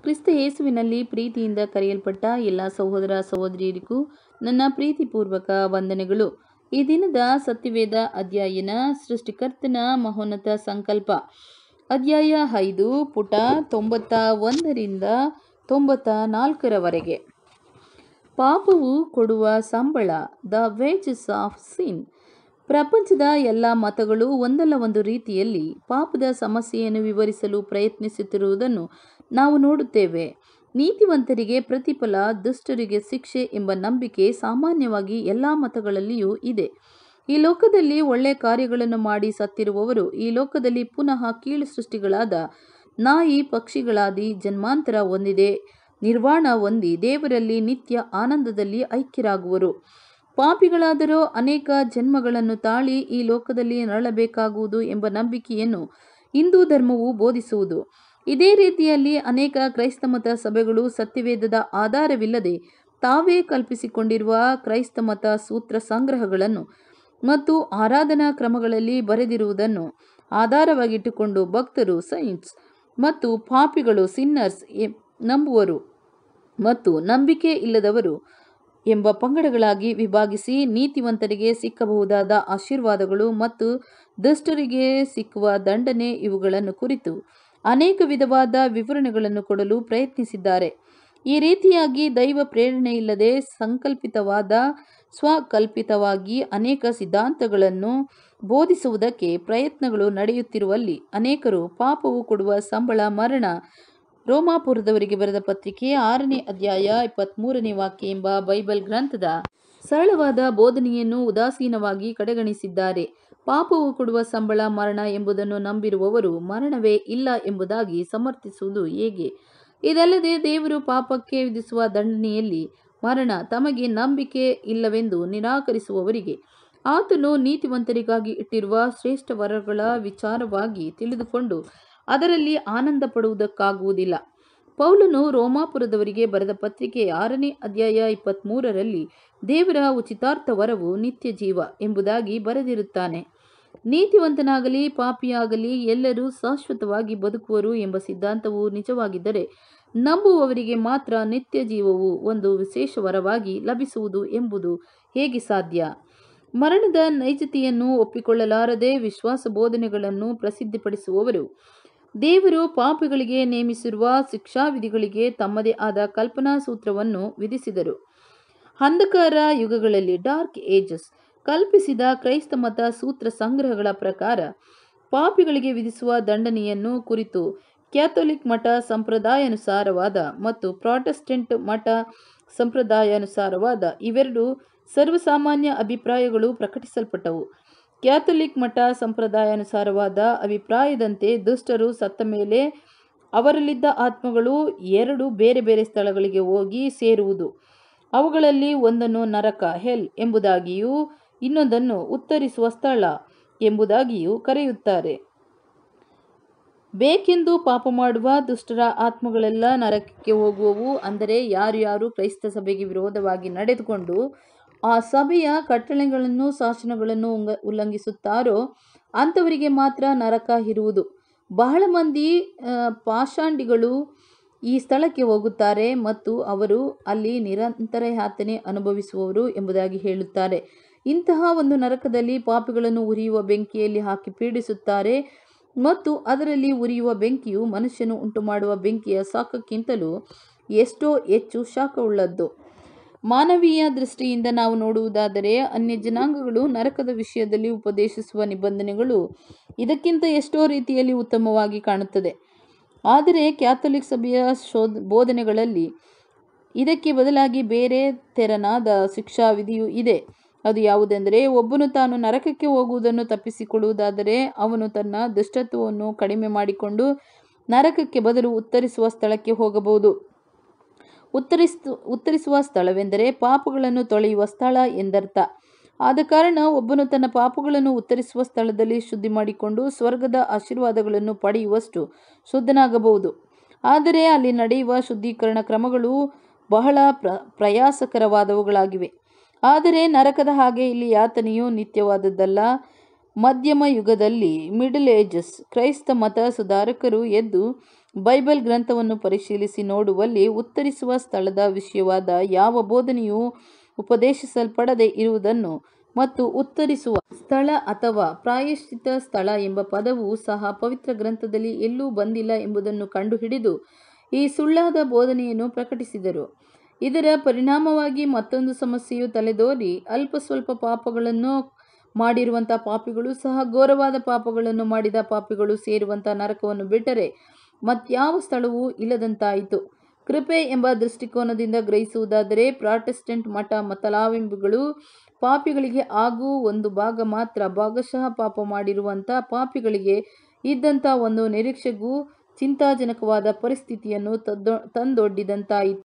ಕ್ರಿಸ್ತ ಯೇಸುವಿನಲ್ಲಿ ಪ್ರೀತಿಯಿಂದ ಕರೆಯಲ್ಪಟ್ಟ ಎಲ್ಲ ಸಹೋದರ ಸಹೋದರಿಯರಿಗೂ ನನ್ನ ಪ್ರೀತಿಪೂರ್ವಕ ವಂದನೆಗಳು ಈ ದಿನದ ಸತ್ಯವೇದ ಅಧ್ಯಯನ ಸೃಷ್ಟಿಕರ್ತನ ಮಹೋನ್ನತ ಸಂಕಲ್ಪ ಅಧ್ಯಾಯ ಐದು ಪುಟ ತೊಂಬತ್ತ ಒಂದರಿಂದ ತೊಂಬತ್ತ ನಾಲ್ಕರವರೆಗೆ ಪಾಪವು ಕೊಡುವ ಸಂಬಳ ದ ವೇಜಸ್ ಆಫ್ ಸಿನ್ ಪ್ರಪಂಚದ ಎಲ್ಲ ಮತಗಳು ಒಂದಲ್ಲ ಒಂದು ರೀತಿಯಲ್ಲಿ ಪಾಪದ ಸಮಸ್ಯೆಯನ್ನು ವಿವರಿಸಲು ಪ್ರಯತ್ನಿಸುತ್ತಿರುವುದನ್ನು ನಾವು ನೋಡುತ್ತೇವೆ ನೀತಿವಂತರಿಗೆ ಪ್ರತಿಫಲ ದುಷ್ಟರಿಗೆ ಶಿಕ್ಷೆ ಎಂಬ ನಂಬಿಕೆ ಸಾಮಾನ್ಯವಾಗಿ ಎಲ್ಲ ಮತಗಳಲ್ಲಿಯೂ ಇದೆ ಈ ಲೋಕದಲ್ಲಿ ಒಳ್ಳೆ ಕಾರ್ಯಗಳನ್ನು ಮಾಡಿ ಸತ್ತಿರುವವರು ಈ ಲೋಕದಲ್ಲಿ ಪುನಃ ಕೀಳು ಸೃಷ್ಟಿಗಳಾದ ನಾಯಿ ಪಕ್ಷಿಗಳಾದಿ ಜನ್ಮಾಂತರ ಹೊಂದಿದೆ ನಿರ್ವಾಣ ಹೊಂದಿ ದೇವರಲ್ಲಿ ನಿತ್ಯ ಆನಂದದಲ್ಲಿ ಐಕ್ಯರಾಗುವರು ಪಾಪಿಗಳಾದರೂ ಅನೇಕ ಜನ್ಮಗಳನ್ನು ತಾಳಿ ಈ ಲೋಕದಲ್ಲಿ ನರಳಬೇಕಾಗುವುದು ಎಂಬ ನಂಬಿಕೆಯನ್ನು ಹಿಂದೂ ಧರ್ಮವು ಬೋಧಿಸುವುದು ಇದೇ ರೀತಿಯಲ್ಲಿ ಅನೇಕ ಕ್ರೈಸ್ತ ಮತ ಸಭೆಗಳು ಸತ್ಯವೇದದ ಆಧಾರವಿಲ್ಲದೆ ತಾವೇ ಕಲ್ಪಿಸಿಕೊಂಡಿರುವ ಕ್ರೈಸ್ತ ಮತ ಸೂತ್ರ ಸಂಗ್ರಹಗಳನ್ನು ಮತ್ತು ಆರಾಧನಾ ಕ್ರಮಗಳಲ್ಲಿ ಬರೆದಿರುವುದನ್ನು ಆಧಾರವಾಗಿಟ್ಟುಕೊಂಡು ಭಕ್ತರು ಸೈನ್ಸ್ ಮತ್ತು ಪಾಪಿಗಳು ಸಿನ್ನರ್ಸ್ ನಂಬುವರು ಮತ್ತು ನಂಬಿಕೆ ಇಲ್ಲದವರು ಎಂಬ ಪಂಗಡಗಳಾಗಿ ವಿಭಾಗಿಸಿ ನೀತಿವಂತರಿಗೆ ಸಿಕ್ಕಬಹುದಾದ ಆಶೀರ್ವಾದಗಳು ಮತ್ತು ದುಷ್ಟರಿಗೆ ಸಿಕ್ಕುವ ದಂಡನೆ ಇವುಗಳನ್ನು ಕುರಿತು ಅನೇಕ ವಿಧವಾದ ವಿವರಣೆಗಳನ್ನು ಕೊಡಲು ಪ್ರಯತ್ನಿಸಿದ್ದಾರೆ ಈ ರೀತಿಯಾಗಿ ದೈವ ಪ್ರೇರಣೆಯಿಲ್ಲದೆ ಸಂಕಲ್ಪಿತವಾದ ಸ್ವಕಲ್ಪಿತವಾಗಿ ಅನೇಕ ಸಿದ್ಧಾಂತಗಳನ್ನು ಬೋಧಿಸುವುದಕ್ಕೆ ಪ್ರಯತ್ನಗಳು ನಡೆಯುತ್ತಿರುವಲ್ಲಿ ಅನೇಕರು ಪಾಪವು ಕೊಡುವ ಸಂಬಳ ಮರಣ ರೋಮಾಪುರದವರಿಗೆ ಬರೆದ ಪತ್ರಿಕೆ ಆರನೇ ಅಧ್ಯಾಯ ಇಪ್ಪತ್ತ್ಮೂರನೇ ವಾಕ್ಯ ಎಂಬ ಬೈಬಲ್ ಗ್ರಂಥದ ಸರಳವಾದ ಬೋಧನೆಯನ್ನು ಉದಾಸೀನವಾಗಿ ಕಡೆಗಣಿಸಿದ್ದಾರೆ ಪಾಪವು ಕೊಡುವ ಸಂಬಳ ಮರಣ ಎಂಬುದನ್ನು ನಂಬಿರುವವರು ಮರಣವೇ ಇಲ್ಲ ಎಂಬುದಾಗಿ ಸಮರ್ಥಿಸುವುದು ಹೇಗೆ ಇದಲ್ಲದೆ ದೇವರು ಪಾಪಕ್ಕೆ ವಿಧಿಸುವ ದಂಡನೆಯಲ್ಲಿ ಮರಣ ತಮಗೆ ನಂಬಿಕೆ ಇಲ್ಲವೆಂದು ನಿರಾಕರಿಸುವವರಿಗೆ ಆತನು ನೀತಿವಂತರಿಗಾಗಿ ಇಟ್ಟಿರುವ ಶ್ರೇಷ್ಠ ವರಗಳ ವಿಚಾರವಾಗಿ ತಿಳಿದುಕೊಂಡು ಅದರಲ್ಲಿ ಆನಂದ ಪಡುವುದಕ್ಕಾಗುವುದಿಲ್ಲ ಪೌಲನು ರೋಮಾಪುರದವರಿಗೆ ಬರೆದ ಪತ್ರಿಕೆ ಆರನೇ ಅಧ್ಯಾಯ ಇಪ್ಪತ್ತ್ಮೂರರಲ್ಲಿ ದೇವರ ಉಚಿತಾರ್ಥ ವರವು ನಿತ್ಯ ಜೀವ ಎಂಬುದಾಗಿ ಬರೆದಿರುತ್ತಾನೆ ನೀತಿವಂತನಾಗಲಿ ಪಾಪಿಯಾಗಲಿ ಎಲ್ಲರೂ ಶಾಶ್ವತವಾಗಿ ಬದುಕುವರು ಎಂಬ ಸಿದ್ಧಾಂತವು ನಿಜವಾಗಿದ್ದರೆ ನಂಬುವವರಿಗೆ ಮಾತ್ರ ನಿತ್ಯ ಜೀವವು ಒಂದು ವಿಶೇಷ ವರವಾಗಿ ಲಭಿಸುವುದು ಎಂಬುದು ಹೇಗೆ ಸಾಧ್ಯ ಮರಣದ ನೈಜತೆಯನ್ನು ಒಪ್ಪಿಕೊಳ್ಳಲಾರದೆ ವಿಶ್ವಾಸ ಬೋಧನೆಗಳನ್ನು ಪ್ರಸಿದ್ಧಿಪಡಿಸುವವರು ದೇವರು ಪಾಪಿಗಳಿಗೆ ನೇಮಿಸಿರುವ ಶಿಕ್ಷಾವಿಧಿಗಳಿಗೆ ತಮ್ಮದೇ ಆದ ಕಲ್ಪನಾ ಸೂತ್ರವನ್ನು ವಿಧಿಸಿದರು ಅಂಧಕಾರ ಯುಗಗಳಲ್ಲಿ ಡಾರ್ಕ್ ಏಜಸ್ ಕಲ್ಪಿಸಿದ ಕ್ರೈಸ್ತ ಮತ ಸೂತ್ರ ಸಂಗ್ರಹಗಳ ಪ್ರಕಾರ ಪಾಪಿಗಳಿಗೆ ವಿಧಿಸುವ ದಂಡನೆಯನ್ನು ಕುರಿತು ಕ್ಯಾಥೋಲಿಕ್ ಮಠ ಸಂಪ್ರದಾಯಾನುಸಾರವಾದ ಮತ್ತು ಪ್ರಾಟೆಸ್ಟೆಂಟ್ ಮಠ ಸಂಪ್ರದಾಯಾನುಸಾರವಾದ ಇವೆರಡು ಸರ್ವಸಾಮಾನ್ಯ ಅಭಿಪ್ರಾಯಗಳು ಪ್ರಕಟಿಸಲ್ಪಟ್ಟವು ಕ್ಯಾಥೋಲಿಕ್ ಮಠ ಸಂಪ್ರದಾಯಾನುಸಾರವಾದ ಅಭಿಪ್ರಾಯದಂತೆ ದುಷ್ಟರು ಸತ್ತ ಮೇಲೆ ಅವರಲ್ಲಿದ್ದ ಆತ್ಮಗಳು ಎರಡು ಬೇರೆ ಬೇರೆ ಸ್ಥಳಗಳಿಗೆ ಹೋಗಿ ಸೇರುವುದು ಅವುಗಳಲ್ಲಿ ಒಂದನ್ನು ನರಕ ಹೆಲ್ ಎಂಬುದಾಗಿಯೂ ಇನ್ನೊಂದನ್ನು ಉತ್ತರಿಸುವ ಸ್ಥಳ ಎಂಬುದಾಗಿಯೂ ಕರೆಯುತ್ತಾರೆ ಬೇಕೆಂದು ಪಾಪ ಮಾಡುವ ದುಷ್ಟರ ಆತ್ಮಗಳೆಲ್ಲ ನರಕಕ್ಕೆ ಹೋಗುವವು ಅಂದರೆ ಯಾರು ಯಾರು ಕ್ರೈಸ್ತ ಸಭೆಗೆ ವಿರೋಧವಾಗಿ ನಡೆದುಕೊಂಡು ಆ ಸಭೆಯ ಕಟ್ಟಳೆಗಳನ್ನು ಶಾಸನಗಳನ್ನು ಉಲ್ಲಂಘಿಸುತ್ತಾರೋ ಅಂಥವರಿಗೆ ಮಾತ್ರ ನರಕ ಇರುವುದು ಬಹಳ ಮಂದಿ ಪಾಷಾಂಡಿಗಳು ಈ ಸ್ಥಳಕ್ಕೆ ಹೋಗುತ್ತಾರೆ ಮತ್ತು ಅವರು ಅಲ್ಲಿ ನಿರಂತರ ಯಾತನೆ ಅನುಭವಿಸುವವರು ಎಂಬುದಾಗಿ ಹೇಳುತ್ತಾರೆ ಇಂತಹ ಒಂದು ನರಕದಲ್ಲಿ ಪಾಪಿಗಳನ್ನು ಉರಿಯುವ ಬೆಂಕಿಯಲ್ಲಿ ಹಾಕಿ ಪೀಡಿಸುತ್ತಾರೆ ಮತ್ತು ಅದರಲ್ಲಿ ಉರಿಯುವ ಬೆಂಕಿಯು ಮನುಷ್ಯನು ಉಂಟು ಮಾಡುವ ಬೆಂಕಿಯ ಶಾಖಕ್ಕಿಂತಲೂ ಎಷ್ಟೋ ಹೆಚ್ಚು ಶಾಖವುಳ್ಳದ್ದು ಮಾನವೀಯ ದೃಷ್ಟಿಯಿಂದ ನಾವು ನೋಡುವುದಾದರೆ ಅನ್ಯ ಜನಾಂಗಗಳು ನರಕದ ವಿಷಯದಲ್ಲಿ ಉಪದೇಶಿಸುವ ನಿಬಂಧನೆಗಳು ಇದಕ್ಕಿಂತ ಎಷ್ಟೋ ರೀತಿಯಲ್ಲಿ ಉತ್ತಮವಾಗಿ ಕಾಣುತ್ತದೆ ಆದರೆ ಕ್ಯಾಥೋಲಿಕ್ ಸಭೆಯ ಶೋಧ ಬೋಧನೆಗಳಲ್ಲಿ ಇದಕ್ಕೆ ಬದಲಾಗಿ ಬೇರೆ ತೆರನಾದ ಶಿಕ್ಷಾ ವಿಧಿಯೂ ಇದೆ ಅದು ಯಾವುದೆಂದರೆ ಒಬ್ಬನು ತಾನು ನರಕಕ್ಕೆ ಹೋಗುವುದನ್ನು ತಪ್ಪಿಸಿಕೊಳ್ಳುವುದಾದರೆ ಅವನು ತನ್ನ ದುಷ್ಟತ್ವವನ್ನು ಕಡಿಮೆ ಮಾಡಿಕೊಂಡು ನರಕಕ್ಕೆ ಬದಲು ಉತ್ತರಿಸುವ ಸ್ಥಳಕ್ಕೆ ಹೋಗಬಹುದು ಉತ್ತರಿಸ ಉತ್ತರಿಸುವ ಸ್ಥಳವೆಂದರೆ ಪಾಪಗಳನ್ನು ತೊಳೆಯುವ ಸ್ಥಳ ಎಂದರ್ಥ ಆದ ಕಾರಣ ಒಬ್ಬನು ತನ್ನ ಪಾಪಗಳನ್ನು ಉತ್ತರಿಸುವ ಸ್ಥಳದಲ್ಲಿ ಶುದ್ಧಿ ಮಾಡಿಕೊಂಡು ಸ್ವರ್ಗದ ಆಶೀರ್ವಾದಗಳನ್ನು ಪಡೆಯುವಷ್ಟು ಶುದ್ಧನಾಗಬಹುದು ಆದರೆ ಅಲ್ಲಿ ನಡೆಯುವ ಶುದ್ಧೀಕರಣ ಕ್ರಮಗಳು ಬಹಳ ಪ್ರ ಪ್ರಯಾಸಕರವಾದವುಗಳಾಗಿವೆ ಆದರೆ ನರಕದ ಹಾಗೆ ಇಲ್ಲಿ ಯಾತನೆಯು ನಿತ್ಯವಾದದ್ದಲ್ಲ ಮಧ್ಯಮ ಯುಗದಲ್ಲಿ ಮಿಡಲ್ ಏಜಸ್ ಕ್ರೈಸ್ತ ಮತ ಸುಧಾರಕರು ಎದ್ದು ಬೈಬಲ್ ಗ್ರಂಥವನ್ನು ಪರಿಶೀಲಿಸಿ ನೋಡುವಲ್ಲಿ ಉತ್ತರಿಸುವ ಸ್ಥಳದ ವಿಷಯವಾದ ಯಾವ ಬೋಧನೆಯೂ ಉಪದೇಶಿಸಲ್ಪಡದೆ ಇರುವುದನ್ನು ಮತ್ತು ಉತ್ತರಿಸುವ ಸ್ಥಳ ಅಥವಾ ಪ್ರಾಯಶ್ಚಿತ್ತ ಸ್ಥಳ ಎಂಬ ಪದವು ಸಹ ಪವಿತ್ರ ಗ್ರಂಥದಲ್ಲಿ ಎಲ್ಲೂ ಬಂದಿಲ್ಲ ಎಂಬುದನ್ನು ಕಂಡುಹಿಡಿದು ಈ ಸುಳ್ಳಾದ ಬೋಧನೆಯನ್ನು ಪ್ರಕಟಿಸಿದರು ಇದರ ಪರಿಣಾಮವಾಗಿ ಮತ್ತೊಂದು ಸಮಸ್ಯೆಯು ತಲೆದೋರಿ ಅಲ್ಪ ಸ್ವಲ್ಪ ಪಾಪಗಳನ್ನು ಮಾಡಿರುವಂಥ ಪಾಪಿಗಳು ಸಹ ಘೋರವಾದ ಪಾಪಗಳನ್ನು ಮಾಡಿದ ಪಾಪಿಗಳು ಸೇರುವಂಥ ನರಕವನ್ನು ಬಿಟ್ಟರೆ ಮತ್ಯಾವ ಸ್ಥಳವೂ ಇಲ್ಲದಂತಾಯಿತು ಕೃಪೆ ಎಂಬ ದೃಷ್ಟಿಕೋನದಿಂದ ಗ್ರಹಿಸುವುದಾದರೆ ಪ್ರಾಟೆಸ್ಟೆಂಟ್ ಮಠ ಮತಾವಲಂಬಿಗಳು ಪಾಪಿಗಳಿಗೆ ಹಾಗೂ ಒಂದು ಭಾಗ ಮಾತ್ರ ಭಾಗಶಃ ಪಾಪ ಮಾಡಿರುವಂಥ ಪಾಪಿಗಳಿಗೆ ಇದ್ದಂಥ ಒಂದು ನಿರೀಕ್ಷೆಗೂ ಚಿಂತಾಜನಕವಾದ ಪರಿಸ್ಥಿತಿಯನ್ನು ತಂದೊಡ್ಡಿದಂತಾಯಿತು